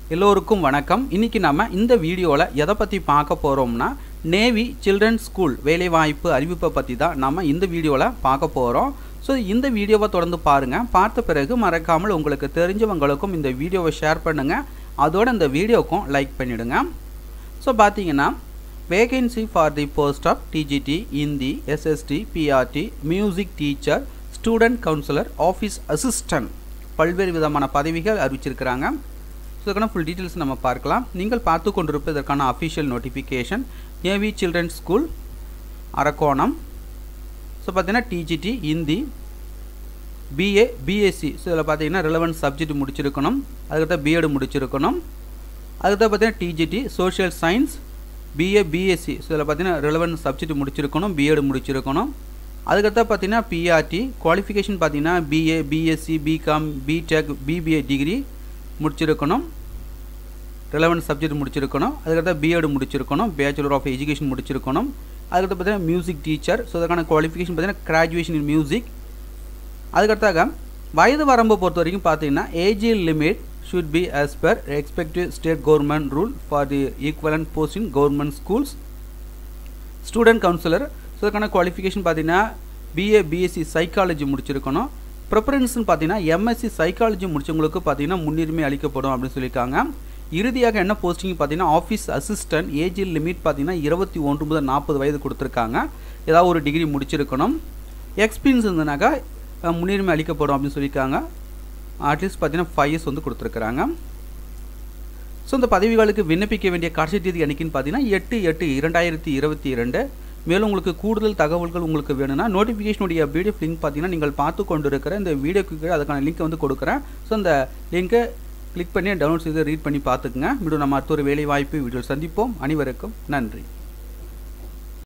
எல்லோருக்கும் வணக்கம் இன்னைக்கு நம்ம இந்த வீடியோவில் எதை பற்றி பார்க்க போகிறோம்னா நேவி சில்ட்ரன் ஸ்கூல் வேலைவாய்ப்பு அறிவிப்பை பற்றி தான் நம்ம இந்த வீடியோவில் பார்க்க போகிறோம் ஸோ இந்த வீடியோவை தொடர்ந்து பாருங்கள் பார்த்த பிறகு மறக்காமல் உங்களுக்கு தெரிஞ்சவங்களுக்கும் இந்த வீடியோவை ஷேர் பண்ணுங்கள் அதோட இந்த வீடியோக்கும் லைக் பண்ணிவிடுங்க ஸோ பார்த்தீங்கன்னா vacancy for the post of TGT Hindi SST PRT music teacher student counsellor office assistant பல்வேறு விதமான பதவிகள் அறிவிச்சிருக்கிறாங்க ஸோ இதுக்கான ஃபுல் டீட்டெயில்ஸ் நம்ம பார்க்கலாம் நீங்கள் பார்த்து கொண்டிருப்பது இதற்கான official notification navy children school Arakkonam so பார்த்தீங்கன்னா TGT Hindi BA BSc so இதில் பார்த்தீங்கன்னா ரிலவெண்ட் சப்ஜெக்ட் முடிச்சிருக்கணும் அதுக்கடுத்த பிஎட் முடிச்சிருக்கணும் அதுக்கடுத்து பார்த்தீங்கன்னா TGT social science BA BSc so இதில் பார்த்தீங்கன்னா ரிலவெண்ட் சப்ஜெக்ட் முடிச்சிருக்கணும் பிஎட் முடிச்சிருக்கணும் அதுக்கடுத்து பார்த்தீங்கன்னா பிஆர்டி குவாலிஃபிகேஷன் பார்த்தீங்கன்னா BA BSc BCom BTech BBA degree முடிச்சிருக்கணும் ரிலவெண்ட் சப்ஜெக்ட் முடிச்சிருக்கணும் அதுக்கடுத்து பிஎட் முடிச்சிருக்கணும் பேச்சுலர் ஆஃப் எஜுகேஷன் முடிச்சிருக்கணும் அதுக்கடுத்து பார்த்தீங்கன்னா மியூசிக் டீச்சர் ஸோ அதுக்கான குவாலிஃபிகேஷன் பார்த்தீங்கன்னா கிராஜுவேஷன் இன் மியூசிக் அதுக்கடுத்தாக வயது வரம்பை பொறுத்த வரைக்கும் பார்த்தீங்கன்னா age limit should be as per respective state government rule for the equivalent post in government schools student counsellor so அதுக்கான குவாலிஃபிகேஷன் பார்த்தீங்கன்னா பிஏ பிஎஸ்சி சைக்காலஜி முடிச்சிருக்கணும் ப்ரிஃபரன்ஸ்னு பார்த்தீங்கன்னா எம்எஸ்சி சைக்காலஜி முடிச்சவங்களுக்கு பார்த்தீங்கன்னா முன்னுரிமை அளிக்கப்படும் அப்படின்னு சொல்லியிருக்காங்க இறுதியாக என்ன போஸ்டிங் பார்த்தீங்கன்னா ஆஃபீஸ் அசிஸ்டன்ட் ஏஜ் லிமிட் பார்த்தீங்கன்னா இருபத்தி ஒன்று முதல் நாற்பது வயது கொடுத்துருக்காங்க ஏதாவது ஒரு டிகிரி முடிச்சிருக்கணும் எக்ஸ்பீரியன்ஸ் இருந்ததுனாக்கா அஹ், முன்னுரிமை அளிக்கப்படும் அப்படின்னு சொல்லியிருக்காங்க அட்லீஸ்ட் பார்த்தீங்கன்னா ஃபைவ் இயர்ஸ் வந்து கொடுத்துருக்குறாங்க ஸோ இந்த பதவிகளுக்கு விண்ணப்பிக்க வேண்டிய கடைசி தேதி என்னைக்குன்னு பார்த்தீங்கன்னா எட்டு எட்டு இரண்டாயிரத்தி இருபத்தி இரண்டு மேலும் உங்களுக்கு கூடுதல் தகவல்கள் உங்களுக்கு வேணும்னா நோட்டிஃபிகேஷனுடைய பிடிஎஃப் லிங்க் பார்த்தீங்கன்னா நீங்கள் பார்த்து கொண்டு இருக்கிற இந்த வீடியோக்கு கீழே அதுக்கான லிங்க்கை வந்து கொடுக்குறேன் ஸோ அந்த லிங்கை கிளிக் பண்ணி டவுன்லோட் செய்து ரீட் பண்ணி பார்த்துக்குங்க மீண்டும் நம்ம அடுத்த ஒரு வேலை வாய்ப்பு வீடியோ சந்திப்போம் அனைவருக்கும் நன்றி